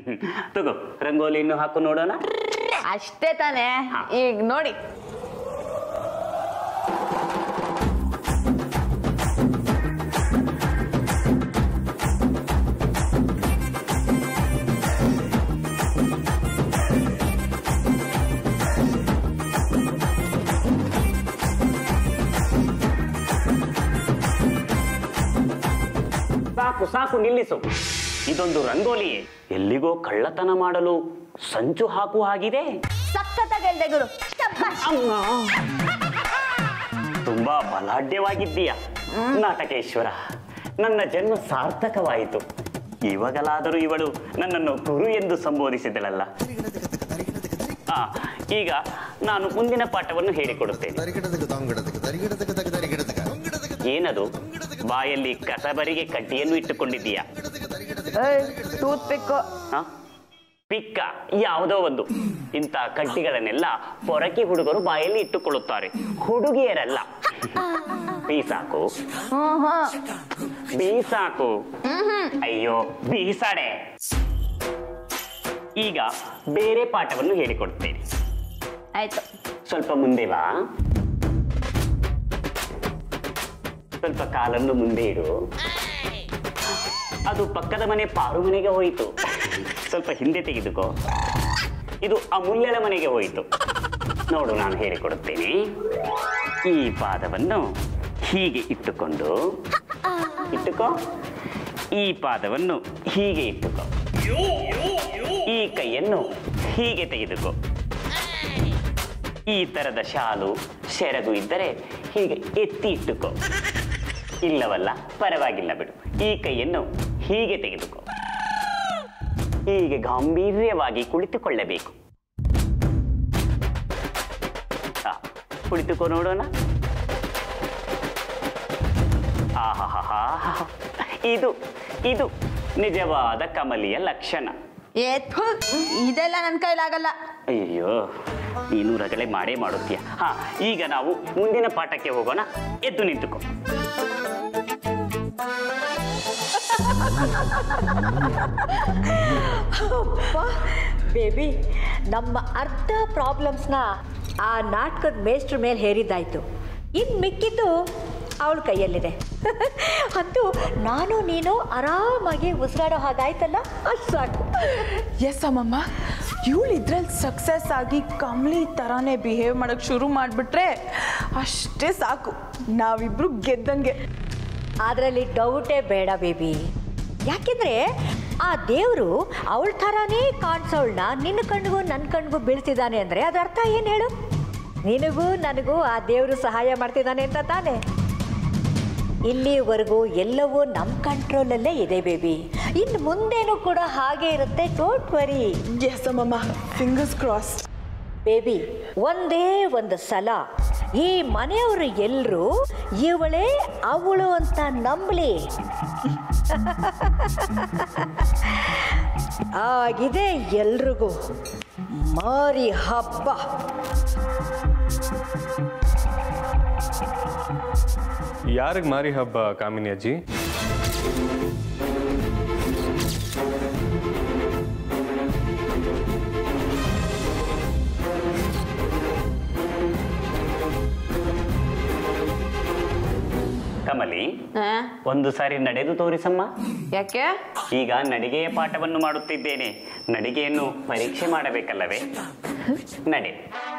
ತಗೋ ರಂಗೋಲಿ ಇನ್ನು ಹಾಕು ನೋಡೋಣ ಅಷ್ಟೇ ತಾನೇ ಈಗ ನೋಡಿ ಸಾಕು ಸಾಕು ನಿಲ್ಲಿಸು ಇದೊಂದು ರಂಗೋಲಿಯೇ ಎಲ್ಲಿಗೋ ಕಳ್ಳತನ ಮಾಡಲು ಸಂಚು ಹಾಕುವ ಹಾಗಿದೆ ಸಖತ್ತಾಗಿ ಹೇಳ್ದೆ ಗುರು ಶಬ್ಬಾಷ್. ತುಂಬಾ ಬಲಾಢ್ಯವಾಗಿದ್ದೀಯ ನಾಟಕೇಶ್ವರ ನನ್ನ ಜನ್ಮ ಸಾರ್ಥಕವಾಯಿತು ಇವಾಗಲಾದರೂ ಇವಳು ನನ್ನನ್ನು ಗುರು ಎಂದು ಸಂಬೋಧಿಸಿದಳಲ್ಲ ಆ, ಈಗ ನಾನು ಮುಂದಿನ ಪಾಠವನ್ನು ಹೇಳಿಕೊಡುತ್ತೇನೆ ಏನದು ಬಾಯಲ್ಲಿ ಕಸಬರಿಗೆ ಕಡ್ಡಿಯನ್ನು ಇಟ್ಟುಕೊಂಡಿದ್ದೀಯಾ ಟೂತ್ ಪಿಕ್ ಹ? ಪಿಕ್ಕ ಯಾವುದೋ ಒಂದು ಇಂಥ ಕಡ್ಡಿಗಳನ್ನೆಲ್ಲ ಪೊರಕಿ ಹುಡುಗರು ಬಾಯಲ್ಲಿ ಇಟ್ಟುಕೊಳ್ಳುತ್ತಾರೆ ಹುಡುಗಿಯರಲ್ಲ ಬೀಸಾಕು ಬೀಸಾಕು ಅಯ್ಯೋ ಬೀಸಾಡೆ ಈಗ ಬೇರೆ ಪಾಠವನ್ನು ಹೇಳಿಕೊಡ್ತೇನೆ ಆಯ್ತು ಸ್ವಲ್ಪ ಮುಂದೆ ಬಾ ಸ್ವಲ್ಪ ಕಾಲನ್ನು ಮುಂದೆ ಇಡು ಅದು ಪಕ್ಕದ ಮನೆ ಪಾರು ಮನೆಗೆ ಹೋಯಿತು ಸ್ವಲ್ಪ ಹಿಂದೆ ತೆಗೆದುಕೋ ಇದು ಅಮೂಲ್ಯಳ ಮನೆಗೆ ಹೋಯಿತು ನೋಡು ನಾನು ಹೇಳಿಕೊಡುತ್ತೇನೆ ಈ ಪಾದವನ್ನು ಹೀಗೆ ಇಟ್ಟುಕೊಂಡು ಇಟ್ಟುಕೋ ಈ ಪಾದವನ್ನು ಹೀಗೆ ಇಟ್ಟುಕೋ ಈ ಕೈಯನ್ನು ಹೀಗೆ ತೆಗೆದುಕೋ ಈ ತರದ ಶಾಲು ಸೆರಗು ಇದ್ದರೆ ಹೀಗೆ ಎತ್ತಿ ಇಟ್ಟುಕೋ ಇಲ್ಲವಲ್ಲ ಪರವಾಗಿಲ್ಲ ಬಿಡು ಈ ಕೈಯನ್ನು ಹೀಗೆ ತೆಗೆದುಕೋ ಹೀಗೆ ಗಾಂಭೀರ್ಯವಾಗಿ ಕುಳಿತುಕೊಳ್ಳಬೇಕು ಆ, ಕುಳಿತುಕೋ ನೋಡೋಣ ಆಹಾಹಾ ಇದು ಇದು ನಿಜವಾದ ಕಮಲಿಯ ಲಕ್ಷಣ ಏ ಥು, ಇದೆಲ್ಲ ನನ್ನ ಕೈಲಾಗಲ್ಲ ಅಯ್ಯೋ ನೀನು ರಗಳೆ ಮಾಡೇ ಮಾಡುತ್ತೀಯ ಹಾ ಈಗ ನಾವು ಮುಂದಿನ ಪಾಠಕ್ಕೆ ಹೋಗೋಣ ಎದ್ದು ನಿಂತುಕೋ ಬೇಬಿ ನಮ್ಮ ಅರ್ಧ ಪ್ರಾಬ್ಲಮ್ಸ್ನ ಆ ನಾಟಕದ ಮೇಷ್ಟ್ರ ಮೇಲೆ ಹೇರಿದ್ದಾಯ್ತು ಇನ್ನು ಮಿಕ್ಕಿದ್ದು ಅವಳ ಕೈಯಲ್ಲಿದೆ ಅಂತೂ ನಾನು ನೀನು ಆರಾಮಾಗಿ ಉಸಿರಾಡೋ ಹಾಗಾಯ್ತಲ್ಲ ಅಷ್ಟು ಸಾಕು ಎಸ್ ಅಮ್ಮಮ್ಮ ಇವಳು ಇದ್ರಲ್ಲಿ ಸಕ್ಸಸ್ ಆಗಿ ಕಮ್ಲಿ ಥರಾನೇ ಬಿಹೇವ್ ಮಾಡೋಕ್ಕೆ ಶುರು ಮಾಡಿಬಿಟ್ರೆ ಅಷ್ಟೇ ಸಾಕು ನಾವಿಬ್ರು ಗೆದ್ದಂಗೆ ಅದರಲ್ಲಿ ಡೌಟೇ ಬೇಡ ಬೇಬಿ ಯಾಕೆಂದ್ರೆ ಆ ದೇವರು ಅವಳ ಥರಾನೇ ಕಾಣಿಸೋಳ್ನ ನಿನ್ನ ಕಣ್ಣಿಗೂ ನನ್ನ ಕಣ್ಣಿಗೂ ಬೀಳ್ತಿದ್ದಾನೆ ಅಂದರೆ ಅದರ ಅರ್ಥ ಏನು ಹೇಳು ನಿನಗೂ ನನಗೂ ಆ ದೇವರು ಸಹಾಯ ಮಾಡ್ತಿದ್ದಾನೆ ಅಂತ ತಾನೆ ಇಲ್ಲಿವರೆಗೂ ಎಲ್ಲವೂ ನಮ್ಮ ಕಂಟ್ರೋಲಲ್ಲೇ ಇದೆ ಬೇಬಿ ಇನ್ನು ಮುಂದೇನೂ ಕೂಡ ಹಾಗೆ ಇರುತ್ತೆ ಡೋಂಟ್ ವರಿ ಎಸ್ ಅಮ್ಮಮ್ಮ ಫಿಂಗರ್ಸ್ ಕ್ರಾಸ್ ಬೇಬಿ ಒಂದೇ ಒಂದು ಸಲ ಈ ಮನೆಯವರು ಎಲ್ಲರೂ ಇವಳೇ ಅವಳು ಅಂತ ನಂಬಲಿ ಆಗಿದೆ ಎಲ್ರಿಗೂ ಮಾರಿ ಹಬ್ಬ ಯಾರಿಗೆ ಮಾರಿ ಹಬ್ಬ ಕಾಮಿನಿ ಅಜ್ಜಿ ಕಮಲಿ ಆ? ಒಂದು ಸಾರಿ ನಡೆದು ತೋರಿಸಮ್ಮ ಯಾಕೆ ಈಗ ನಡಿಗೆಯ ಪಾಠವನ್ನು ಮಾಡುತ್ತಿದ್ದೇನೆ ನಡಿಗೆಯನ್ನು ಪರೀಕ್ಷೆ ಮಾಡಬೇಕಲ್ಲವೇ ನಡೆ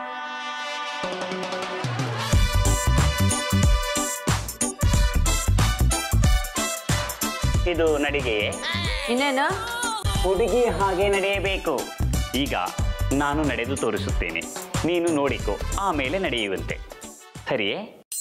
ಇದು ನಡಿಗೆಯೇ ಇನ್ನೇನು ಹುಡುಗಿ ಹಾಗೆ ನಡೆಯಬೇಕು ಈಗ ನಾನು ನಡೆದು ತೋರಿಸುತ್ತೇನೆ ನೀನು ನೋಡಿಕೊ ಆಮೇಲೆ ನಡೆಯುವಂತೆ ಸರಿಯೇ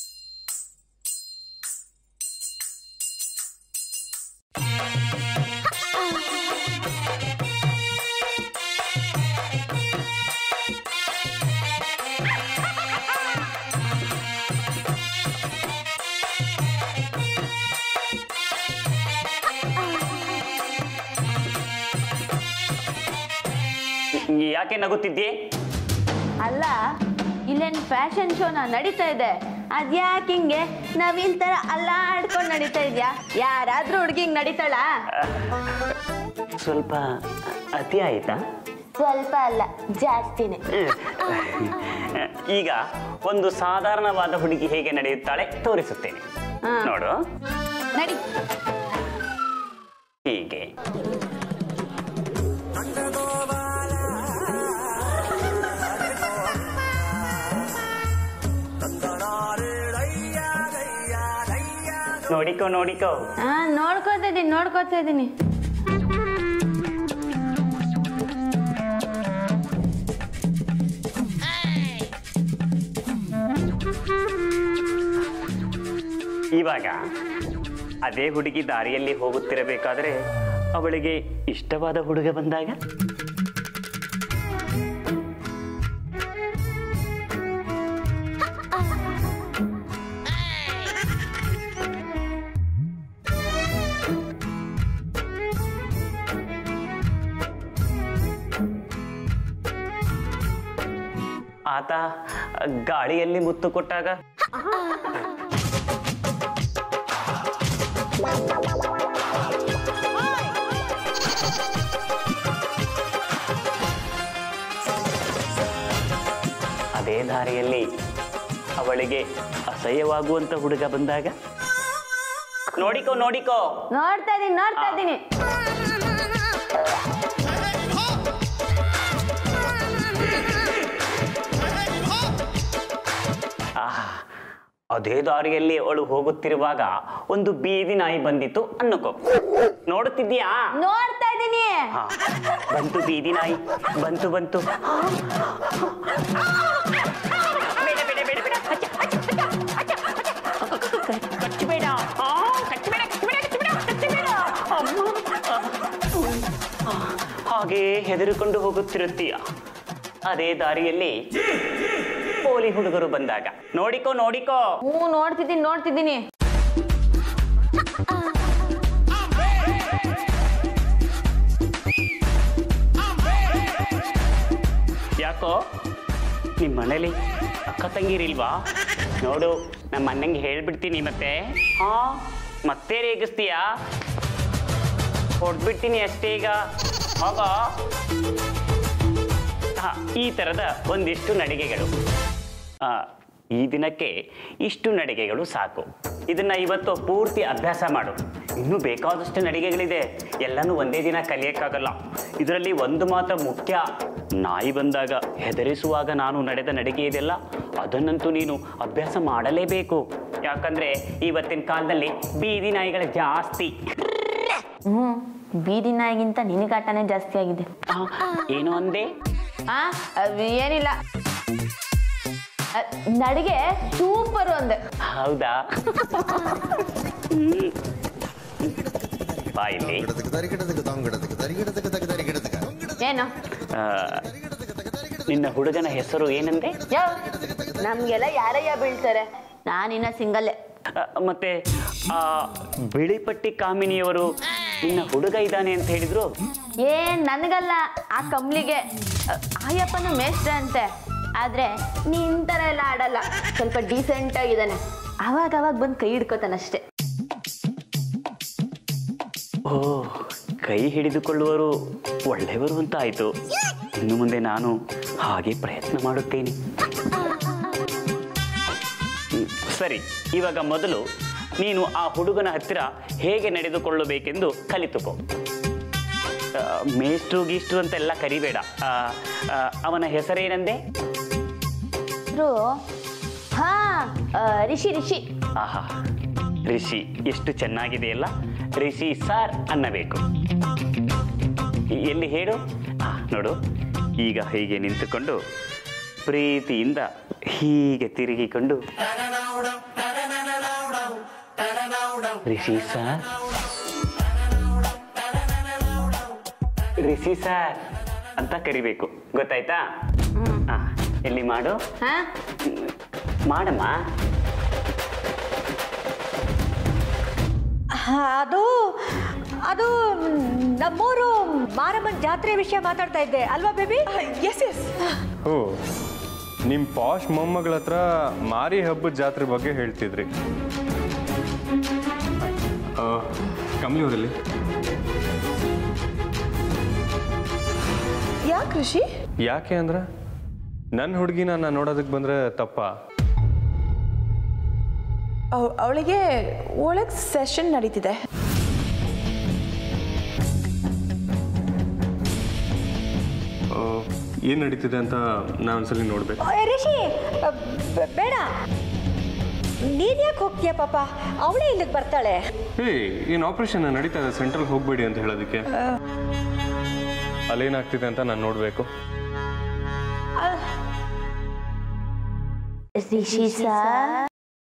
ಯಾಕೆ ನಗುತ್ತಿದ್ದೆ ಅಲ್ಲ ಇಲ್ಲೇನು ಫ್ಯಾಷನ್ ಶೋನ ನಡೀತಾ ಇದೆ ಅದ್ಯಾಕೆ ಹಿಂಗೆ ನವೀನ್ ತರ ಅಲ್ಲಾಡ್ಕೊಂಡು ನಡೀತಾ ಇದ್ಯಾ ಯಾರಾದ್ರೂ ಹುಡ್ಗಿಂಗ್ ನಡೀತಾಳ ಸ್ವಲ್ಪ ಅತಿ ಆಯ್ತಾ ಸ್ವಲ್ಪ ಅಲ್ಲ ಜಾಸ್ತಿನೇ ಈಗ ಒಂದು ಸಾಧಾರಣವಾದ ಹುಡುಗಿ ಹೇಗೆ ನಡೆಯುತ್ತಾಳೆ ತೋರಿಸುತ್ತೇನೆ ಹಾ. ನೋಡು ನಡಿ ಹೀಗೆ ನೋಡಿಕೋ ನೋಡಿಕೋ ಹಾ ನೋಡ್ಕೋತಾ ಇದೀನಿ ನೋಡ್ಕೋತಾ ಇದೀನಿ ಇವಾಗ ಅದೇ ಹುಡುಗಿ ದಾರಿಯಲ್ಲಿ ಹೋಗುತ್ತಿರಬೇಕಾದ್ರೆ ಅವಳಿಗೆ ಇಷ್ಟವಾದ ಹುಡುಗ ಬಂದಾಗ ಆತ ಗಾಳಿಯಲ್ಲಿ ಮುತ್ತು ಕೊಟ್ಟಾಗ ಅದೇ ದಾರಿಯಲ್ಲಿ ಅವಳಿಗೆ ಅಸಹ್ಯವಾಗುವಂತ ಹುಡುಗ ಬಂದಾಗ ನೋಡಿಕೋ ನೋಡಿಕೋ ನೋಡ್ತಾ ಇದೀನಿ ನೋಡ್ತಾ ಇದೀನಿ ಆಹ್, ಅದೇ ದಾರಿಯಲ್ಲಿ ಅವಳು ಹೋಗುತ್ತಿರುವಾಗ ಒಂದು ಬೀದಿ ನಾಯಿ ಬಂದಿತ್ತು ಅನ್ನಕೋ ನೋಡುತ್ತಿದ್ದೀಯಾ ನೋಡ್ತಾ ಇದೀನಿ ಹಾ, ಬಂತು ಬೀದಿ ನಾಯಿ ಬಂತು ಬಂತು ಬೇಡ, ಬೇಡ, ಬೇಡ, ಬೇಡ. ಅಚ್ಚ, ಅಚ್ಚ, ಅಚ್ಚ, ಅಚ್ಚ, ಅಚ್ಚ. ಕಚ್ಚಬೇಡ. ಆ, ಕಚ್ಚಬೇಡ, ಕಚ್ಚಬೇಡ, ಕಚ್ಚಬೇಡ, ಕಚ್ಚಬೇಡ. ಅಮ್ಮ. ಆ, ಹಾಗೇ ಹೆದರಿಕೊಂಡು ಹೋಗುತ್ತಿರುತ್ತೀಯ ಅದೇ ದಾರಿಯಲ್ಲಿ ಪೋಲಿ ಹುಡುಗರು ಬಂದಾಗ ನೋಡಿಕೋ ನೋಡಿಕೋ ಹ್ಞೂ ನೋಡ್ತಿದ್ದೀನಿ ನೋಡ್ತಿದ್ದೀನಿ ಯಾಕೋ ನಿಮ್ಮ ಮನೇಲಿ ಅಕ್ಕ ತಂಗಿರಿಲ್ವಾ ನೋಡು ನಮ್ಮ ಅಣ್ಣಂಗೆ ಹೇಳ್ಬಿಡ್ತೀನಿ ಮತ್ತೆ ಹಾ ಮತ್ತೆ ರೇಗಿಸ್ತೀಯಾ ಹೊಡ್ಬಿಡ್ತೀನಿ ಅಷ್ಟೇ ಈಗ ಹೋಗ ಹಾ ಈ ಥರದ ಒಂದಿಷ್ಟು ನಡಿಗೆಗಳು ಆ, ಈ ದಿನಕ್ಕೆ ಇಷ್ಟು ನಡಿಗೆಗಳು ಸಾಕು ಇದನ್ನ ಇವತ್ತು ಪೂರ್ತಿ ಅಭ್ಯಾಸ ಮಾಡು ಇನ್ನೂ ಬೇಕಾದಷ್ಟು ನಡಿಗೆಗಳಿದೆ ಎಲ್ಲನೂ ಒಂದೇ ದಿನ ಕಲಿಯಕ್ಕಾಗಲ್ಲ ಇದರಲ್ಲಿ ಒಂದು ಮಾತ್ರ ಮುಖ್ಯ ನಾಯಿ ಬಂದಾಗ ಹೆದರಿಸುವಾಗ ನಾನು ನಡೆದ ನಡಿಗೆ ಇದೆಯಲ್ಲ ಅದನ್ನಂತೂ ನೀನು ಅಭ್ಯಾಸ ಮಾಡಲೇಬೇಕು ಯಾಕಂದ್ರೆ ಇವತ್ತಿನ ಕಾಲದಲ್ಲಿ ಬೀದಿ ನಾಯಿಗಳ ಜಾಸ್ತಿ ಹ್ಞೂ ಬೀದಿ ನಾಯಿಗಿಂತ ನಿನಗಾಟನೇ ಜಾಸ್ತಿ ಆಗಿದೆ ಆ, ಏನು ಅಂದೆ ಆ ಅದ್ ಏನಿಲ್ಲ ಅದ್ ನಡಿಗೆ ಸೂಪರ್ ಅಂದೆ ಹೌದಾ ಬಾ ಇಲ್ಲಿ ಏನು ಆ, ನಿನ್ನ ಹುಡುಗನ ಹೆಸರು ಏನಂದೆ ಯಾವ ನಮ್ಗೆಲ್ಲ ಯಾರಯ್ಯ ಬೀಳ್ತಾರೆ ನಾನಿನ್ನ ಸಿಂಗಲ್ಲೇ ಆ, ಮತ್ತೆ ಆ ಬಿಳಿ ಪಟ್ಟಿ ಕಾಮಿನಿಯವರು ನಿನ್ನ ಹುಡುಗ ಇದ್ದಾನೆ ಅಂತ ಹೇಳಿದ್ರು ಏ ನನಗಲ್ಲ ಆ ಕಂಬ್ಲಿಗೆ ಅ, ಆಯಪ್ಪನ ಮೇಷ್ಟ್ರ ಅಂತೆ ಆದ್ರೆ ನಿನ್ ಥರ ಎಲ್ಲ ಆಡಲ್ಲ ಸ್ವಲ್ಪ ಡೀಸೆಂಟ್ ಆಗಿದ್ದಾನೆ ಅವಾಗ ಅವಾಗ ಬಂದು ಕೈ ಹಿಡ್ಕೋತಾನಷ್ಟೇ ಓ ಕೈ ಹಿಡಿದುಕೊಳ್ಳುವರು ಒಳ್ಳೆಯವರು ಅಂತ ಆಯಿತು ಇನ್ನು ಮುಂದೆ ನಾನು ಹಾಗೆ ಪ್ರಯತ್ನ ಮಾಡುತ್ತೇನೆ ಹ್ಮ್, ಸರಿ ಇವಾಗ ಮೊದಲು ನೀನು ಆ ಹುಡುಗನ ಹತ್ತಿರ ಹೇಗೆ ನಡೆದುಕೊಳ್ಳಬೇಕೆಂದು ಕಲಿತುಕೋ ಆ, ಮೇಷ್ಟ್ರು ಗೀಷ್ಟ್ರು ಅಂತೆಲ್ಲ ಕರಿಬೇಡ ಆ, ಆ, ಅವನ ಹೆಸರೇನೆಂದೆ ರು ಹಾ ಆ, ರಿಷಿ ರಿಷಿ ಆಹಾ ರಿಷಿ ಎಷ್ಟು ಚೆನ್ನಾಗಿದೆಯಲ್ಲ ರಿಷಿ ಸಾರ್ ಅನ್ನಬೇಕು ಎಲ್ಲಿ ಹೇಳು ಆ, ನೋಡು ಈಗ ಹೀಗೆ ನಿಂತುಕೊಂಡು ಪ್ರೀತಿಯಿಂದ ಹೀಗೆ ತಿರುಗಿಕೊಂಡು ರಿಷಿ ಸಾರ್ ರಿಷಿ ಸಾರ್ ಅಂತ ಕರಿಬೇಕು ಗೊತ್ತಾಯ್ತಾ ಆ, ಎಲ್ಲಿ ಮಾಡು ಹಾ ಮಾಡಮ್ಮ ಅದು ಅದು ನಮ್ಮೂರು ಮಾರಮ್ಮನ ಜಾತ್ರೆ ವಿಷಯ ಮಾತಾಡ್ತಾ ಇದ್ದೆ ಅಲ್ವಾ ಬೇಬಿ ಎಸ್ ಎಸ್ ಓ ನಿಮ್ಮ ಪಾಶ್ ಮೊಮ್ಮಗಳ ಹತ್ರ ಮಾರಿ ಹಬ್ಬದ ಜಾತ್ರೆ ಬಗ್ಗೆ ಹೇಳ್ತಿದ್ರಿ ಆ, ಕಮಲಿ ಅವರಲ್ಲಿ ಯಾಕೆ ಋಷಿ ಯಾಕೆ ಅಂದ್ರೆ ನನ್ನ ಹುಡುಗಿನ ನಾನು ನೋಡೋದಕ್ಕೆ ಬಂದರೆ ತಪ್ಪ ಅವಳಿಗೆ ಒಳಗೆ ಸೆಷನ್ ನಡೀತಿದೆ ಏನು ನಡೀತಿದೆ ಅಂತ ನಾನು ಒಂದ್ಸಲಿ ನೋಡ್ಬೇಕು ಏ, ರಿಷಿ ಅ, ಬ- ಬೇಡ ನೀನ್ ಯಾಕೆ ಹೋಗ್ತೀಯ ಪಾಪ ಅವಳೇ ಇಲ್ಲಿಗೆ ಬರ್ತಾಳೆ ಹೇ ಏನು ಆಪ್ರೇಷನ್ ನಡೀತಾ ಇದೆ ಸೆಂಟ್ರಲ್ ಹೋಗ್ಬೇಡಿ ಅಂತ ಹೇಳೋದಕ್ಕೆ ಅಲ್ಲೇನಾಗ್ತಿದೆ ಅಂತ ನಾನು ನೋಡಬೇಕು ರಿಷಿ ಸರ್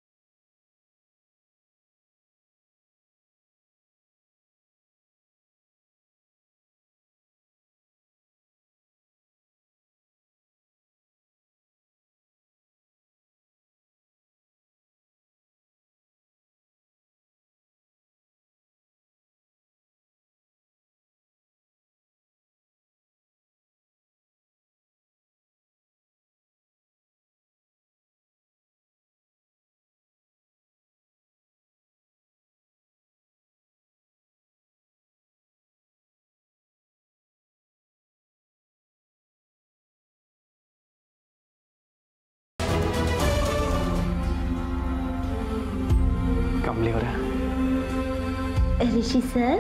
ಕಮ್ಲಿ ಅವರೇ ರಿಷಿ ಸರ್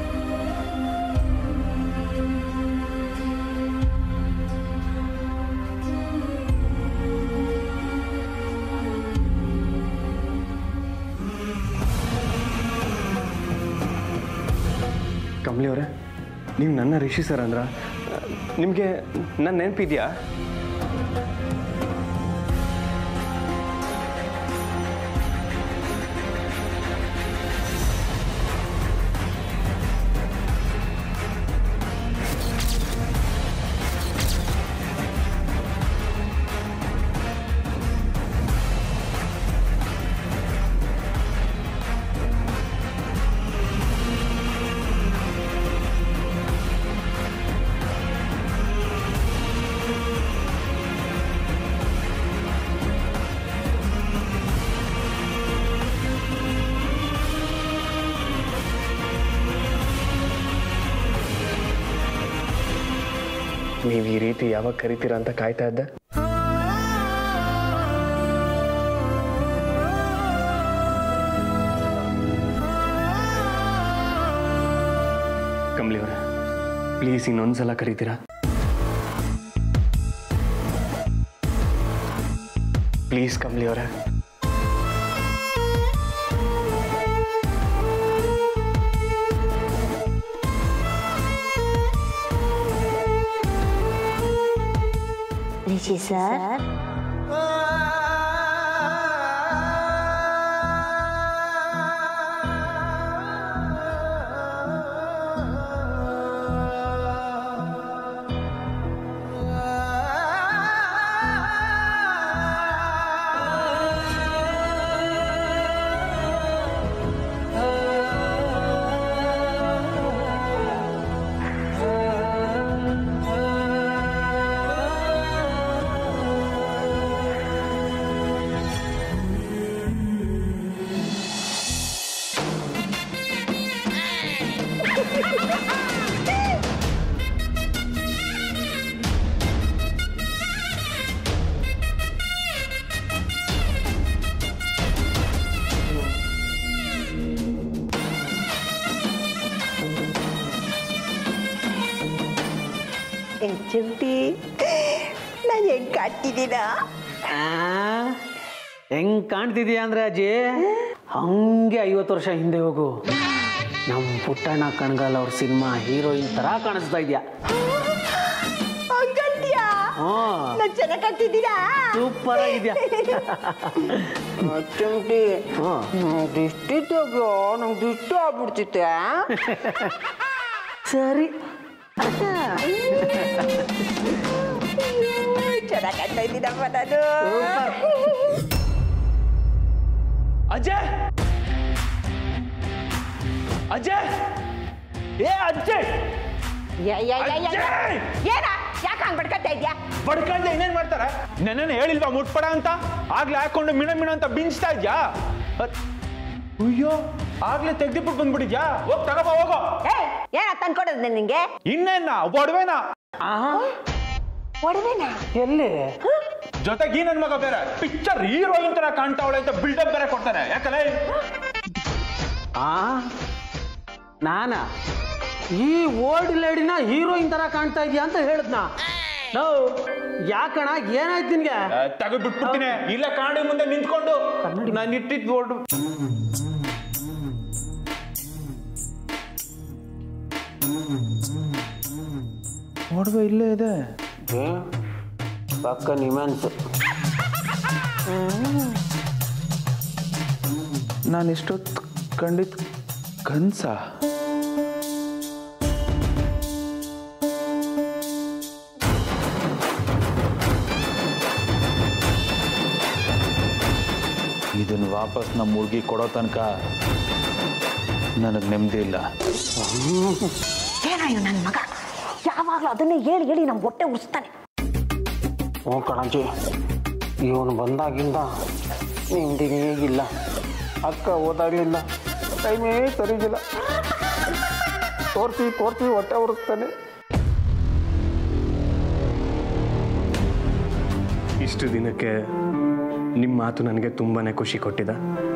ಕಮ್ಲಿ ಅವರೇ ನೀವು ನನ್ನ ರಿಷಿ ಸರ್ ಅಂದ್ರ ನಿಮಗೆ ನನ್ನ ನೆನಪಿದ್ಯಾ ನೀವು ಈ ರೀತಿ ಯಾವಾಗ ಕರಿತೀರಾ ಅಂತ ಕಾಯ್ತಾ ಇದ್ದೆ ಕಮ್ಲಿ ಅವರೇ ಪ್ಲೀಸ್ ಇನ್ನೊಂದ್ಸಲ ಕರಿತೀರಾ ಪ್ಲೀಸ್ ಕಮ್ಲಿ ಅವರೇ ರಿಷಿ ಸರ್ ಚಿಂಟಿ ನಾನು ಹೆಂಗೆ ಕಾಡ್ತಿದ್ದೀನ ಆ, ಹೆಂಗ್ ಕಾಣ್ತಿದೀಯ ಅಂದ್ರೆ ಅಜ್ಜಿ ಹಂಗೆ ಐವತ್ತು ವರ್ಷ ಹಿಂದೆ ಹೋಗು ನಮ್ಮ ಪುಟ್ಟಣ್ಣ ಕಣ್ಗಾಲ್ ಅವ್ರ ಸಿನಿಮಾ ಹೀರೋಯಿನ್ ತರ ಕಾಣಿಸ್ತಾ ಇದ್ಯಾ ಹಂಗಂತೀಯಾ ಹ್ಞೂ ನಾನು ಚೆನ್ನಾಗಿ ಕಾಡ್ತಿದ್ದೀನಾ ಸೂಪರ್ ಆಗಿದ್ಯಾ ಚಿಂಟಿ ಹ್ಞೂ ನಂಗೆ ಇಷ್ಟಿದ್ದಾಗ್ಯೋ ನಂಗೆ ಇಷ್ಟ ಆಗ್ಬಿಡ್ತಿತ್ತೆ ಸರಿ ಚೆನ್ನಾಗಿ ಕಾಡ್ತಾ ಇದ್ದೀನಪ್ಪ ನಾನು ಅಜಯ್ ಅಜಯ್ ಏ ಅಜಯ್ ಯಾ- ಯಾ- ಯಾ- ಯಾ- ಯಾ. ಅಜ್ಜಿ! ಏನ ಯಾಕೆ ಹಂಗ್ ಬಡ್ಕತ್ತಾ ಇದ್ಯಾ ಬಡ್ಕಂಡ್ರೆ ಇನ್ನೇನ್ ಮಾಡ್ತಾರೆ ನನ್ನನ್ನು ಹೇಳಿಲ್ವಾ ಮುಟ್ಪಡ ಅಂತ ಆಗ್ಲೇ ಹಾಕೊಂಡು ಮಿಣ ಮಿಣ ಅಂತ ಬಿಂಚ್ತಾ ಇದ್ಯಾ ಅದ್- ಅಯ್ಯೋ ಆಗ್ಲೇ ತೆಗ್ದಿಬಿಟ್ಟು ಬಂದ್ಬಿಟ್ಟಿದ್ಯಾ ಹೋಗ್ ತಗೋಬಾ ಹೋಗೋ ಏ ಏನ ತಂದ್ಕೊಡೋದು ನಿಂಗೆ ಇನ್ನೇನ ಒಡವೆನ ಎಲ್ಲಿ ಜೊತೆಗೆ ಈ ನನ್ ಮಗ ಬೇರೆ ಪಿಕ್ಚರ್ ಹೀರೋಯಿನ್ ತರ ಕಾಣ್ತಾವಳೆ ಅಂತ ಬಿಲ್ಡಪ್ ಬೇರೆ ಕೊಡ್ತಾನೆ ಯಾಕಲ್ಲ ಆ ನಾನಾ ಈ ಓಲ್ಡ್ ಲೇಡಿನ ಹೀರೋಯಿನ್ ತರ ಕಾಣ್ತಾ ಇದೀಯ ಅಂತ ಹೇಳಿದ್ನಾ ನೋ ಯಾಕಣ ಏನಾಯ್ತು ನಿನ್ಗೆ ತೆಗೆದು ಬಿಟ್ಬಿಡ್ತೀನಿ ಇಲ್ಲ ಕಾಣಿ ಮುಂದೆ ನಿಂತ್ಕೊಂಡು ನಾನು ಇಟ್ಟಿದ್ ಬೋರ್ಡ್ ನೋಡುವ ಇಲ್ಲೇ ಇದೆ ಪಕ್ಕ ನಿಮನ್ಸ್ ನಾನು ಇಷ್ಟೊತ್ತು ಕಂಡಿದ್ ಕನ್ಸ ಇದನ್ನ ವಾಪಸ್ ನಮ್ಮ ಹುಡುಗಿ ಕೊಡೋ ತನಕ ನನಗೆ ನೆಮ್ಮದಿ ಇಲ್ಲ ಏನಾಯ್ತು ನನ್ನ ಮಗ ಯಾವಾಗಲೂ ಅದನ್ನೇ ಹೇಳಿ ಹೇಳಿ ನಮ್ಮ ಹೊಟ್ಟೆ ಉರಿಸ್ತಾನೆ ಹ್ಞೂ ಕಣಜಿ ಇವನು ಬಂದಾಗಿಂದ ನಿಮ್ದಿಗೆ ಹೇಗಿಲ್ಲ ಅಕ್ಕ ಹೋದಾಗ್ಲಿಂದ ಟೈಮೇ ಸರಿಗಿಲ್ಲ ತೋರ್ಸಿ ತೋರ್ಸಿ ಹೊಟ್ಟೆ ಉರಿಸ್ತಾನೆ ಇಷ್ಟು ದಿನಕ್ಕೆ ನಿಮ್ಮ ಮಾತು ನನಗೆ ತುಂಬಾ ಖುಷಿ ಕೊಟ್ಟಿದೆ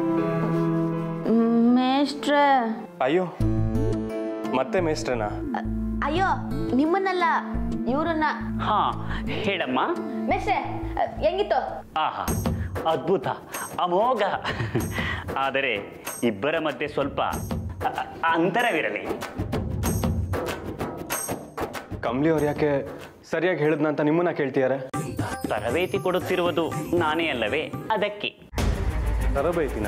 ಮೇಷ್ಟ್ರೆ ಅಯ್ಯೋ ಮತ್ತೆ ಮೇಸ್ಟ್ರನಾ ಅಯ್ಯೋ ನಿಮ್ಮನ್ನಲ್ಲ ಇವ್ರನ್ನ ಹಾ ಹೇಳಮ್ಮ ಮೇಷ್ಟ್ರೆ ಹೆಂಗಿತ್ತು ಆಹಾ ಅದ್ಭುತ ಅಮೋಘ ಆದರೆ ಇಬ್ಬರ ಮಧ್ಯೆ ಸ್ವಲ್ಪ ಅ- ಅ- ಅಂತರವಿರಲಿ ಕಮ್ಲಿ ಅವ್ರು ಯಾಕೆ ಸರಿಯಾಗಿ ಹೇಳಿದ್ನ ಅಂತ ನಿಮ್ಮನ್ನ ಕೇಳ್ತಿದ್ದಾರೆ ತರಬೇತಿ ಕೊಡುತ್ತಿರುವುದು ನಾನೇ ಅಲ್ಲವೇ ಅದಕ್ಕೆ ತರಬೇತಿನ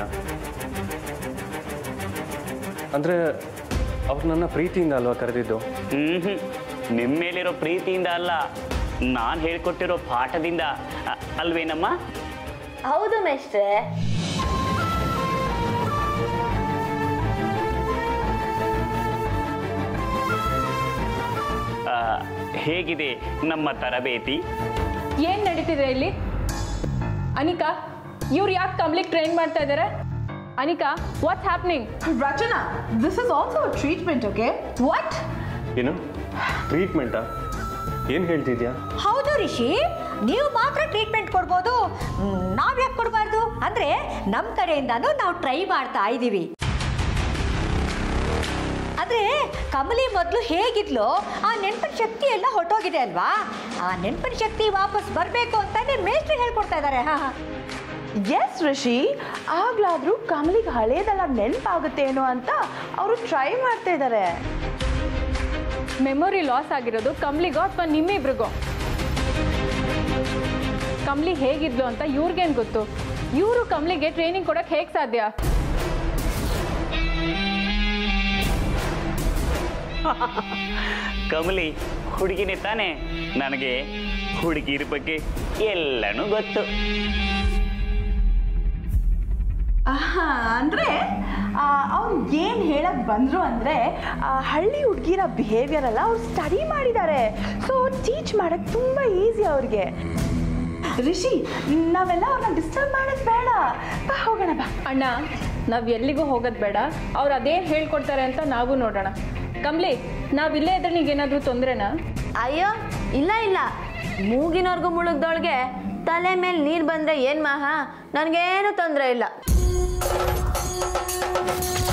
ಅಂದರೆ ಅವ್ರು ನನ್ನ ಪ್ರೀತಿಯಿಂದ ಅಲ್ವಾ ಕರೆದಿದ್ದು ಹ್ಮ್ ನಿಮ್ಮ ಮೇಲಿರೋ ಪ್ರೀತಿಯಿಂದ ಅಲ್ಲ ನಾನು ಹೇಳ್ಕೊಟ್ಟಿರೋ ಪಾಠದಿಂದ ಅ- ಅಲ್ವೇನಮ್ಮ ಹೌದು ಮೇಷ್ಟ್ರೆ ಆ, ಹೇಗಿದೆ ನಮ್ಮ ತರಬೇತಿ ಏನ್ ನಡೀತಿದೆ ಇಲ್ಲಿ ಅನಿಕಾ ಇವ್ರು ಯಾಕೆ ಕಮ್ಲಿಗೆ ಟ್ರೈನ್ ಮಾಡ್ತಾ ಇದ್ದಾರೆ Anika what's happening Rachana, this is also a treatment, okay? What ಏನು ಟ್ರೀಟ್ಮೆಂಟಾ ಏನು ಹೇಳ್ತಿದ್ಯಾ ಹೌದು ರಿಷಿ ನೀವು ಮಾತ್ರ ಟ್ರೀಟ್ಮೆಂಟ್ ಕೊಡ್ಬೋದು ನಾವು ಯಾಕೆ ಕೊಡಬಾರ್ದು ಅಂದರೆ ನಮ್ಮ ಕಡೆಯಿಂದನೂ ನಾವು ಟ್ರೈ ಮಾಡ್ತಾ ಇದ್ದೀವಿ ಆದರೆ ಕಮಲಿ ಮೊದಲು ಹೇಗಿದ್ಲೋ ಆ ನೆನಪಿನ ಶಕ್ತಿ ಎಲ್ಲ ಹೊರಟೋಗಿದೆ ಅಲ್ವಾ ಆ ನೆನಪಿನ ಶಕ್ತಿ ವಾಪಸ್ ಬರಬೇಕು ಅಂತಾನೆ ಮೇಸ್ಟ್ರು ಹೇಳ್ಕೊಡ್ತಾ ಇದ್ದಾರೆ ಹಾಂ ಹಾಂ ಎಸ್ ರಿಷಿ ಆಗ್ಲಾದ್ರೂ ಕಮಲಿಗೆ ಹಳೇದೆಲ್ಲ ನೆನಪಾಗುತ್ತೇನೋ ಅಂತ ಅವರು ಟ್ರೈ ಮಾಡ್ತಾ ಇದ್ದಾರೆ ಮೆಮೊರಿ ಲಾಸ್ ಆಗಿರೋದು ಕಮ್ಲಿಗೋ ಅಥವಾ ನಿಮ್ಮಿಬ್ರಿಗೋ ಕಮ್ಲಿ ಹೇಗಿದ್ಲು ಅಂತ ಇವ್ರಿಗೇನು ಗೊತ್ತು ಇವರು ಕಮ್ಲಿಗೆ ಟ್ರೈನಿಂಗ್ ಕೊಡಕ್ಕೆ ಹೇಗೆ ಸಾಧ್ಯ ಕಮಲಿ ಹುಡುಗಿನೇ ತಾನೆ ನನಗೆ ಹುಡುಗಿರ ಬಗ್ಗೆ ಎಲ್ಲನೂ ಗೊತ್ತು ಆಹಾ, ಅಂದ್ರೆ ಅವ್ರು ಏನು ಹೇಳಕ್ ಬಂದ್ರು ಅಂದ್ರೆ ಆ, ಹಳ್ಳಿ ಹುಡುಗಿರ ಬಿಹೇವಿಯರ್ ಎಲ್ಲ ಅವ್ರು ಸ್ಟಡಿ ಮಾಡಿದ್ದಾರೆ ಸೊ ಟೀಚ್ ಮಾಡಕ್ ತುಂಬಾ ಈಸಿ ಅವ್ರಿಗೆ ರಿಷಿ ನಾವೆಲ್ಲ ಅವ್ರನ್ನ ಡಿಸ್ಟರ್ಬ್ ಮಾಡೋದು ಬೇಡ ಬಾ ಹೋಗೋಣ ಬಾ ಅಣ್ಣ ನಾವು ಎಲ್ಲಿಗೂ ಹೋಗೋದು ಬೇಡ ಅವ್ರು ಅದೇನು ಹೇಳ್ಕೊಡ್ತಾರೆ ಅಂತ ನಾವು ನೋಡೋಣ ಕಮ್ಲಿ ನಾವಿಲ್ಲೇ ಇದ್ರೆ ನಿಗೇನಾದರೂ ತೊಂದರೆನಾ ಅಯ್ಯೋ ಇಲ್ಲ ಇಲ್ಲ ಮೂಗಿನವರೆಗೂ ಮುಳುಗ್ದೊಳಗೆ ತಲೆ ಮೇಲೆ ನೀರು ಬಂದ್ರೆ ಏನ್ ಮಹಾ ನನಗೇನು ತೊಂದರೆ ಇಲ್ಲ